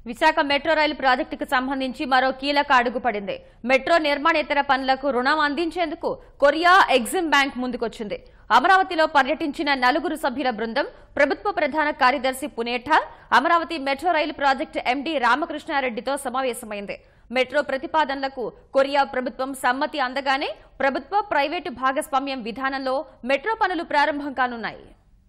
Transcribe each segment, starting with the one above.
Visakha metro రైలు ప్రాజెక్టుకు సంబంధించి మరో కీలక అడుగు పడింది మెట్రో నిర్మాణేతర పనులకు రుణం అందించేందుకు కొరియా ఎగ్జిమ్ బ్యాంక్ ముందుకొచ్చింది అమరావతిలో పర్యటించిన నలుగురు సభ్యుల బృందం ప్రభుత్వ ప్రధాన కార్యదర్శి Punetha Amaravati metro rail project MD రామకృష్ణారెడ్డితో సమావేశమైంది మెట్రో ప్రతిపాదనలకు కొరియా ప్రభుత్వం సమ్మతి అందగానే ప్రభుత్వ ప్రైవేటు భాగస్వామ్యం విధానంలో మెట్రో పనులు ప్రారంభం కానున్నాయి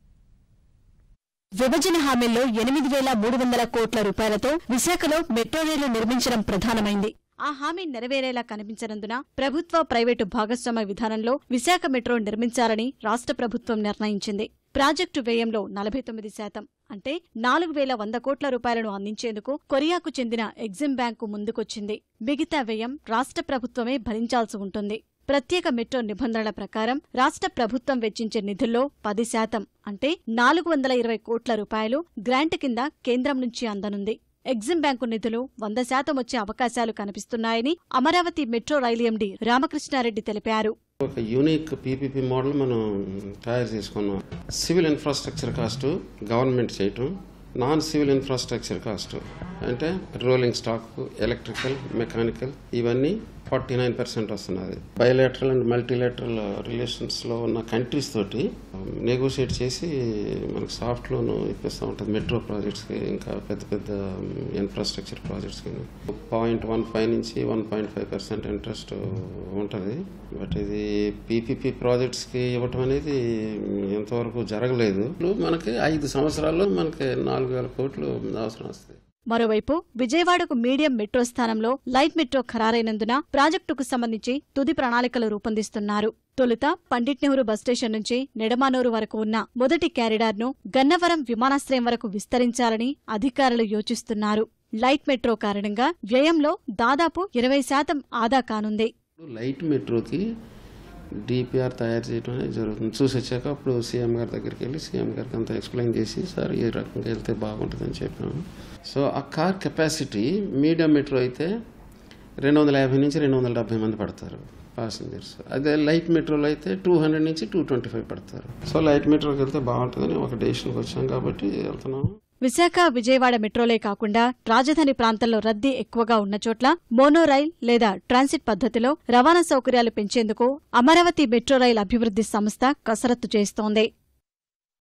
విభజన హామీల్లో ఎనిమిది వేల మూడు వందల కోట్ల రూపాయలతో విశాఖలో మెట్రో రైలు నిర్మించడం ప్రధానమైంది ఆ హామీ నెరవేరేలా కనిపించనందున ప్రభుత్వ ప్రైవేటు భాగస్వామ్య విధానంలో విశాఖ మెట్రో నిర్మించాలని రాష్ట్ర ప్రభుత్వం నిర్ణయించింది ప్రాజెక్టు వ్యయంలో నలభై తొమ్మిది శాతం అంటే నాలుగు వేల వంద కోట్ల రూపాయలను అందించేందుకు కొరియాకు చెందిన ఎగ్జిమ్ బ్యాంకు ముందుకొచ్చింది మిగతా వ్యయం రాష్ట్ర ప్రభుత్వమే భరించాల్సి ఉంటుంది ప్రత్యేక మెట్రో నిబంధనల ప్రకారం రాష్ట్ర ప్రభుత్వం వెచ్చించే నిధుల్లో పది శాతం అంటే నాలుగు వందల ఇరవై కోట్ల రూపాయలు గ్రాంట్ కింద కేంద్రం నుంచి అందనుంది ఎగ్జిమ్ బ్యాంకు నిధులు వంద శాతం వచ్చే అవకాశాలు కనిపిస్తున్నాయని Amaravati metro rail MD Ramakrishna Reddy తెలిపారు ఒక యూనిక్ పీపీపీ మోడల్ మనం తయారు చేసుకున్నాం సివిల్ ఇన్ఫ్రాస్ట్రక్చర్ కాస్ట్ గవర్నమెంట్ చేయటం నాన్ సివిల్ ఇన్ఫ్రాస్ట్రక్చర్ కాస్ట్ అంటే రోలింగ్ స్టాక్ ఎలక్ట్రికల్ మెకానికల్ ఇవన్నీ ఫార్టీ నైన్ పర్సెంట్ వస్తున్నది బయోలేటరల్ అండ్ మల్టీలేటరల్ రిలేషన్స్లో ఉన్న కంట్రీస్ తోటి నెగోషియేట్ చేసి మనకు సాఫ్ట్ లోన్ ఇప్పిస్తూ ఉంటుంది మెట్రో ప్రాజెక్ట్స్కి ఇంకా పెద్ద పెద్ద ఇన్ఫ్రాస్ట్రక్చర్ ప్రాజెక్ట్స్కి పాయింట్ వన్ ఫైవ్ నుంచి one point five percent interest ఉంటుంది బట్ ఇది పీపీపీ ప్రాజెక్ట్స్కి ఇవ్వటం అనేది ఎంతవరకు జరగలేదు మనకి ఐదు సంవత్సరాల్లో మనకి నాలుగు వేల కోట్లు అవసరం వస్తుంది మరోవైపు విజయవాడకు మీడియం మెట్రో స్థానంలో లైట్ మెట్రో ఖరారైనందున ప్రాజెక్టుకు సంబంధించి తుది ప్రణాళికలు రూపొందిస్తున్నారు తొలుత పండిట్ నెహ్రూ బస్టేషన్ నుంచి నెడమానూరు వరకు ఉన్న మొదటి క్యారిడార్ను గన్నవరం విమానాశ్రయం వరకు విస్తరించాలని అధికారులు యోచిస్తున్నారు లైట్ మెట్రో కారణంగా వ్యయంలో దాదాపు ఇరవై శాతం ఆదా కానుంది లైట్ మెట్రోకి డిపిఆర్ తయారు చేయడం అనేది జరుగుతుంది చూసి వచ్చాక అప్పుడు సీఎం గారి దగ్గరికి వెళ్ళి సీఎం గారికి అంతా ఎక్స్ప్లెయిన్ చేసి సార్ ఈ రకంగా వెళ్తే బాగుంటుందని చెప్పాము సో ఆ కార్ కెపాసిటీ మీడియం మెట్రో అయితే రెండు వందల యాభై నుంచి రెండు వందల డెబ్బై మంది పడతారు ప్యాసింజర్స్ అదే లైట్ మెట్రోలో అయితే టూ హండ్రెడ్ నుంచి టూ ట్వంటీ ఫైవ్ పడతారు సో లైట్ మెట్రోకి వెళ్తే బాగుంటుందని ఒక డెసిషన్కి వచ్చాం కాబట్టి వెళ్తున్నాము విశాఖ విజయవాడ మెట్రోలే కాకుండా రాజధాని ప్రాంతంలో రద్దీ ఎక్కువగా ఉన్న చోట్ల మోనో రైల్ లేదా ట్రాన్సిట్ పద్ధతిలో రవాణా సౌకర్యాలు పెంచేందుకు అమరావతి మెట్రో రైల్ అభివృద్ధి సంస్థ కసరత్తు చేస్తోంది